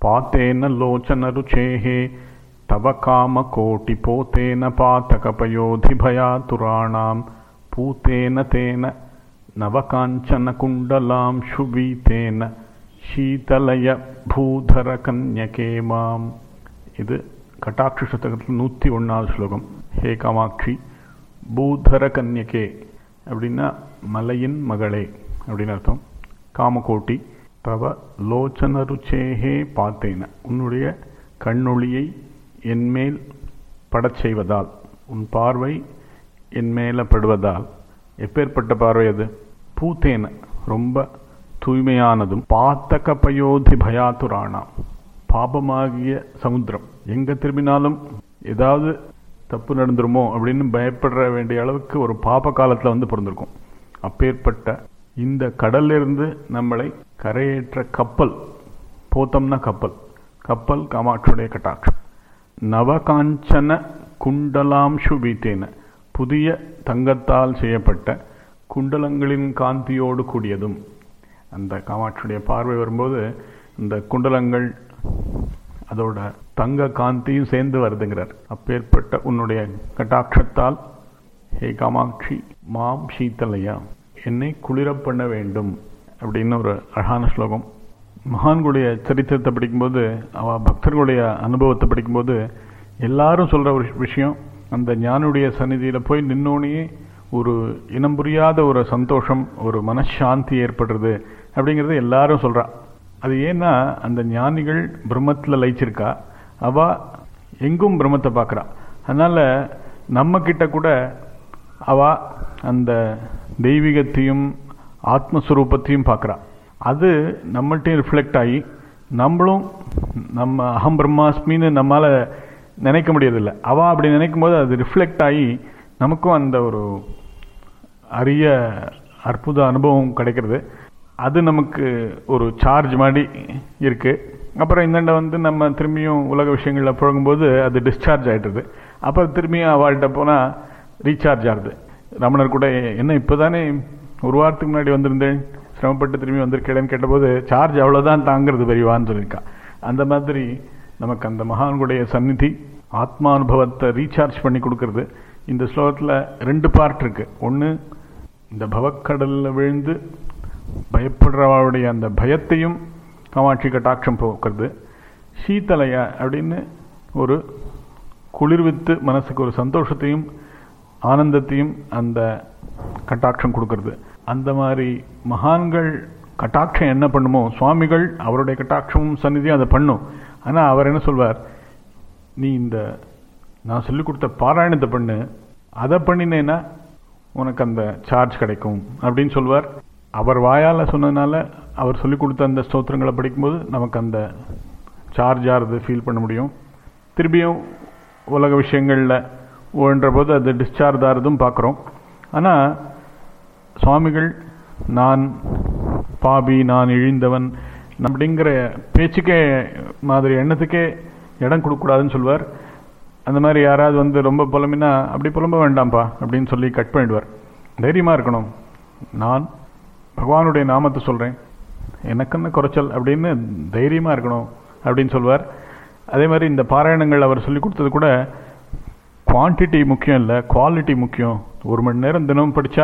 पातेन लोचनरुचेः तव कामकोटिपोतेन पातकपयोधिभयातुराणां पूतेन तेन नवकाञ्चनकुण्डलां शुभीतेन शीतलय பூதரகன்யகே மாம் இது கட்டாட்சி சதகத்தில் நூற்றி ஒன்றாவது ஸ்லோகம் ஹே காமாட்சி பூதர கன்யகே அப்படின்னா மலையின் மகளே அப்படின்னு அர்த்தம் காமகோட்டி தவ லோச்சன ருச்சேகே பார்த்தேன உன்னுடைய கண்ணொளியை என்மேல் படச் செய்வதால் உன் பார்வை என் மேல படுவதால் எப்பேற்பட்ட பார்வை அது பூத்தேன ரொம்ப தூய்மையானதும் பாத்தக பயோதி பயாத்துரானா பாபமாகிய சமுத்திரம் எங்க திரும்பினாலும் ஏதாவது தப்பு நடந்துருமோ அப்படின்னு பயப்பட வேண்டிய அளவுக்கு ஒரு பாப காலத்துல வந்து பிறந்திருக்கும் அப்பேற்பட்ட இந்த கடல்லிருந்து நம்மளை கரையேற்ற கப்பல் போத்தம்னா கப்பல் கப்பல் காமாட்சியுடைய கட்டாட்சம் நவகாஞ்சன குண்டலாம்சு வீத்தேன புதிய தங்கத்தால் செய்யப்பட்ட குண்டலங்களின் காந்தியோடு கூடியதும் அந்த காமாட்சியுடைய பார்வை வரும்போது இந்த குண்டலங்கள் அதோட தங்க காந்தியும் சேர்ந்து வருதுங்கிறார் அப்பேற்பட்ட உன்னுடைய கட்டாட்சத்தால் ஹே காமாட்சி மாம் சீத்தலையா என்னை குளிர பண்ண வேண்டும் அப்படின்னு ஒரு அழகான ஸ்லோகம் மகான்களுடைய சரித்திரத்தை படிக்கும்போது அவ பக்தர்களுடைய அனுபவத்தை படிக்கும்போது எல்லாரும் சொல்ற ஒரு விஷயம் அந்த ஞானுடைய சந்நிதியில போய் நின்னோனே ஒரு இனம் புரியாத ஒரு சந்தோஷம் ஒரு மனசாந்தி ஏற்படுறது அப்படிங்கிறது எல்லாரும் சொல்றா அது ஏன்னா அந்த ஞானிகள் பிரம்மத்துல லயிச்சிருக்கா அவ எங்கும் பிரம்மத்தை பார்க்கறா அதனால நம்ம கிட்ட கூட அவ அந்த தெய்வீகத்தையும் ஆத்மஸ்வரூபத்தையும் பார்க்கறா அது நம்மள்ட்டையும் ரிஃப்ளெக்ட் ஆகி நம்மளும் நம்ம அகம் பிரம்மாஸ்மின்னு நம்மால நினைக்க முடியறதில்லை அவ அப்படி நினைக்கும் போது அது ரிஃப்ளெக்ட் ஆகி நமக்கும் அந்த ஒரு அரிய அற்புத அனுபவம் கிடைக்கிறது அது நமக்கு ஒரு சார்ஜ் மாதிரி இருக்கு அப்புறம் இந்தாண்ட வந்து நம்ம திரும்பியும் உலக விஷயங்களில் புழங்கும்போது அது டிஸ்சார்ஜ் ஆயிடுது அப்புறம் திரும்பியும் அவள்கிட்ட போனால் ரீசார்ஜ் ஆகுது ரமணர் கூட என்ன இப்போதானே ஒரு வாரத்துக்கு முன்னாடி வந்திருந்தேன் சிரமப்பட்டு திரும்பி வந்திருக்கேன்னு கேட்டபோது சார்ஜ் அவ்வளோதான் தாங்கிறது பெரியவான்னு சொல்லியிருக்கா அந்த மாதிரி நமக்கு அந்த மகான்களுடைய சந்நிதி ஆத்மானுபவத்தை ரீசார்ஜ் பண்ணி கொடுக்கறது இந்த ஸ்லோகத்தில் ரெண்டு பார்ட் இருக்கு ஒன்று இந்த பவக்கடலில் விழுந்து பயப்படுறவாளுடைய அந்த பயத்தையும் காமாட்சி கட்டாட்சம் போக்குறது சீத்தலைய அப்படின்னு ஒரு குளிர்வித்து மனசுக்கு ஒரு சந்தோஷத்தையும் ஆனந்தத்தையும் அந்த கட்டாட்சம் கொடுக்கறது அந்த மாதிரி மகான்கள் கட்டாட்சம் என்ன பண்ணுமோ சுவாமிகள் அவருடைய கட்டாட்சமும் சந்நிதியும் அதை பண்ணும் ஆனால் அவர் என்ன சொல்வார் நீ இந்த நான் சொல்லிக் கொடுத்த பாராயணத்தை பண்ணு அதை பண்ணினேன்னா உனக்கு அந்த சார்ஜ் கிடைக்கும் அப்படின்னு சொல்வார் அவர் வாயால் சொன்னதுனால அவர் சொல்லிக் கொடுத்த அந்த ஸ்தோத்திரங்களை படிக்கும்போது நமக்கு அந்த சார்ஜ் ஆகிறது ஃபீல் பண்ண முடியும் திரும்பியும் உலக விஷயங்களில் ஓன்ற போது அது டிஸ்சார்ஜ் ஆகிறதும் பார்க்குறோம் ஆனால் சுவாமிகள் நான் பாபி நான் இழிந்தவன் அப்படிங்கிற பேச்சுக்கே மாதிரி எண்ணத்துக்கே இடம் கொடுக்கக்கூடாதுன்னு சொல்வார் அந்த மாதிரி யாராவது வந்து ரொம்ப புலம்பினா அப்படி புலம்ப வேண்டாம்ப்பா அப்படின்னு சொல்லி கட் பண்ணிடுவார் தைரியமாக இருக்கணும் நான் பகவானுடைய நாமத்தை சொல்கிறேன் எனக்குன்னு குறைச்சல் அப்படின்னு தைரியமாக இருக்கணும் அப்படின்னு சொல்வார் அதே மாதிரி இந்த பாராயணங்கள் அவர் சொல்லி கொடுத்தது கூட குவான்டிட்டி முக்கியம் இல்லை குவாலிட்டி முக்கியம் ஒரு மணி நேரம் தினமும் படித்தா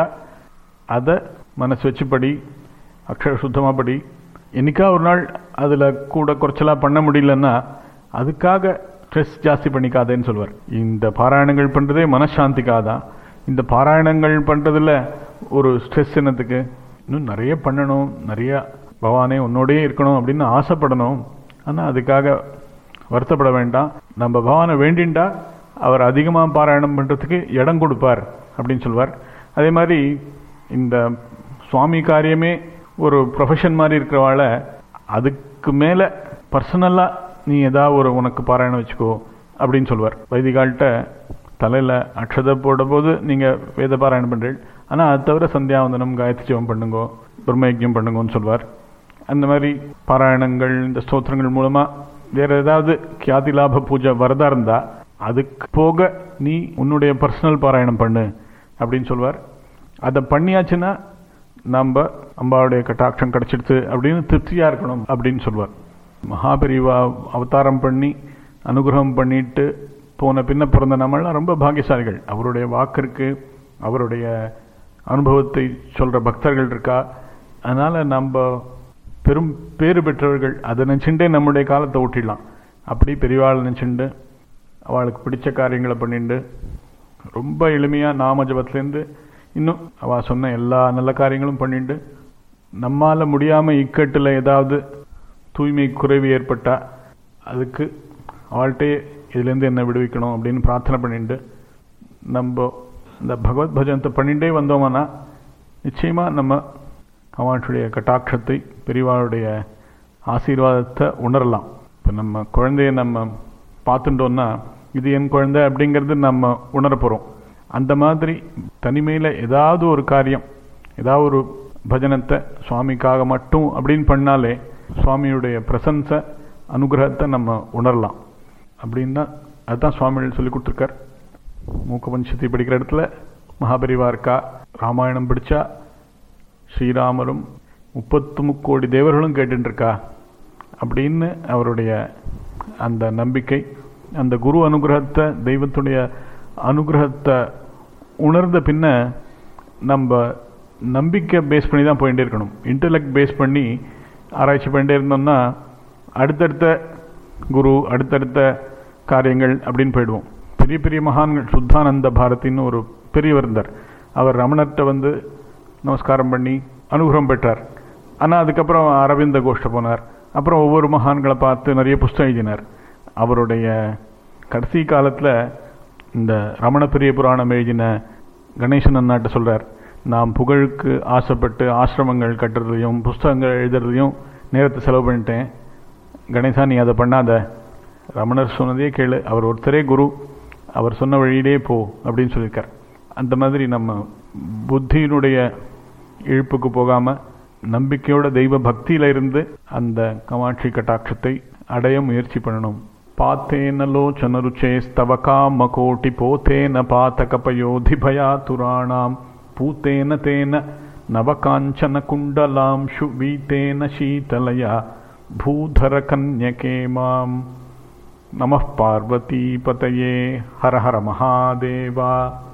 அதை மனசு வச்சு படி அக்ஷர சுத்தமாக படி என்னைக்கா ஒரு நாள் அதில் கூட குறைச்சலாக பண்ண முடியலன்னா அதுக்காக ஸ்ட்ரெஸ் ஜாஸ்தி பண்ணிக்காதேன்னு சொல்வார் இந்த பாராயணங்கள் பண்ணுறதே மனசாந்திக்காக தான் இந்த பாராயணங்கள் பண்ணுறதுல ஒரு ஸ்ட்ரெஸ் என்னத்துக்கு இன்னும் நிறைய பண்ணணும் நிறைய பகவானே உன்னோடயே இருக்கணும் அப்படின்னு ஆசைப்படணும் ஆனால் அதுக்காக வருத்தப்பட வேண்டாம் நம்ம பகவானை வேண்டிண்டா அவர் அதிகமாக பாராயணம் பண்ணுறதுக்கு இடம் கொடுப்பார் அப்படின்னு சொல்வார் அதே மாதிரி இந்த சுவாமி காரியமே ஒரு ப்ரொஃபஷன் மாதிரி இருக்கிறவாள அதுக்கு மேலே பர்சனலாக நீ ஏதாவது ஒரு உனக்கு பாராயணம் வச்சுக்கோ அப்படின்னு சொல்வார் வைதிகால்கிட்ட தலையில் அக்ஷதை போட போது நீங்கள் வேத பாராயணம் பண்ணுறீள் ஆனால் அது தவிர சந்தியாவந்தனம் காயத்ரி ஜெபம் பண்ணுங்கோ பிரம்மயஜம் பண்ணுங்கோன்னு சொல்வார் அந்த மாதிரி பாராயணங்கள் இந்த ஸ்தோத்திரங்கள் மூலமாக வேற ஏதாவது கியாதி லாப பூஜை வரதா இருந்தா அதுக்கு போக நீ உன்னுடைய பர்சனல் பாராயணம் பண்ணு அப்படின்னு சொல்வார் அதை பண்ணியாச்சுன்னா நம்ம அம்பாவுடைய கட்டாட்சம் கிடைச்சிடுது அப்படின்னு திருப்தியாக இருக்கணும் அப்படின்னு சொல்வார் மகாபெரிவா அவதாரம் பண்ணி அனுகிரகம் பண்ணிட்டு போன பின்ன பிறந்த நம்மளாம் ரொம்ப பாக்கியசாலிகள் அவருடைய வாக்கிற்கு அவருடைய அனுபவத்தை சொல்கிற பக்தர்கள் இருக்கா அதனால் நம்ம பெரும் பேறு பெற்றவர்கள் அதை நினச்சிண்டே நம்முடைய காலத்தை ஓட்டிடலாம் அப்படி பெரியவாள் நினச்சிண்டு அவளுக்கு பிடிச்ச காரியங்களை பண்ணிண்டு ரொம்ப எளிமையாக நாம ஜபத்துலேருந்து இன்னும் அவள் சொன்ன எல்லா நல்ல காரியங்களும் பண்ணிட்டு நம்மால் முடியாமல் இக்கட்டில் ஏதாவது தூய்மை குறைவு ஏற்பட்டால் அதுக்கு அவள்கிட்டே இதுலேருந்து என்ன விடுவிக்கணும் அப்படின்னு பிரார்த்தனை பண்ணிட்டு நம்ம இந்த பகவத் பஜனத்தை பண்ணிகிட்டே வந்தோம்னா நிச்சயமாக நம்ம அவனுடைய கட்டாட்சத்தை பெரியவாளுடைய ஆசீர்வாதத்தை உணரலாம் இப்போ நம்ம குழந்தைய நம்ம பார்த்துட்டோம்னா இது என் குழந்தை அப்படிங்கிறது நம்ம உணர போகிறோம் அந்த மாதிரி தனிமையில் ஏதாவது ஒரு காரியம் ஏதாவது ஒரு பஜனத்தை சுவாமிக்காக மட்டும் அப்படின்னு பண்ணாலே சுவாமியுடைய பிரசன்ஸை அனுகிரகத்தை நம்ம உணரலாம் அப்படின்னா அதுதான் சுவாமிகள் சொல்லி கொடுத்துருக்கார் மூக்க பஞ்சத்தை படிக்கிற இடத்துல மகாபரிவா இருக்கா ராமாயணம் படித்தா ஸ்ரீராமரும் முப்பத்து முக்கோடி தேவர்களும் கேட்டுருக்கா அப்படின்னு அவருடைய அந்த நம்பிக்கை அந்த குரு அனுகிரகத்தை தெய்வத்துடைய அனுகிரகத்தை உணர்ந்த பின்ன நம்ம நம்பிக்கை பேஸ் பண்ணி தான் போயிட்டே இருக்கணும் இன்டலெக்ட் பேஸ் பண்ணி ஆராய்ச்சி பண்ணிட்டே இருந்தோம்னா அடுத்தடுத்த குரு அடுத்தடுத்த காரியங்கள் அப்படின்னு போயிடுவோம் பெரிய பெரிய மகான்கள் சுத்தானந்த பாரதின்னு ஒரு பெரியவர் இருந்தார் அவர் ரமணர்கிட்ட வந்து நமஸ்காரம் பண்ணி அனுகிரகம் பெற்றார் ஆனால் அதுக்கப்புறம் அரவிந்த கோஷ்ட போனார் அப்புறம் ஒவ்வொரு மகான்களை பார்த்து நிறைய புஸ்தகம் எழுதினார் அவருடைய கடைசி காலத்தில் இந்த ரமண பெரிய புராணம் எழுதின கணேசன் அண்ணாட்ட சொல்கிறார் நாம் புகழுக்கு ஆசைப்பட்டு ஆசிரமங்கள் கட்டுறதுலையும் புஸ்தகங்கள் எழுதுறதுலையும் நேரத்தை செலவு பண்ணிட்டேன் கணேசா நீ அதை பண்ணாத ரமணர் சொன்னதே கேளு அவர் ஒருத்தரே குரு அவர் சொன்ன வழியிலே போ அப்படின்னு சொல்லியிருக்கார் அந்த மாதிரி நம்ம புத்தியினுடைய இழுப்புக்கு போகாமல் நம்பிக்கையோட தெய்வ பக்தியில இருந்து அந்த கமாட்சி கட்டாட்சத்தை அடைய முயற்சி பண்ணணும் பாத்தேன லோச்சனருச்சே ஸ்தவ காம கோட்டி போத்தேன பாத்தகபயோதி பயாத்துராணாம் பூத்தேன தேன நவகாஞ்சன குண்டலாம்ஷு வீத்தேன சீதலயா பூதர கன்யகே மாம் நம பார்வதி பதயே ஹர ஹர மகாதேவா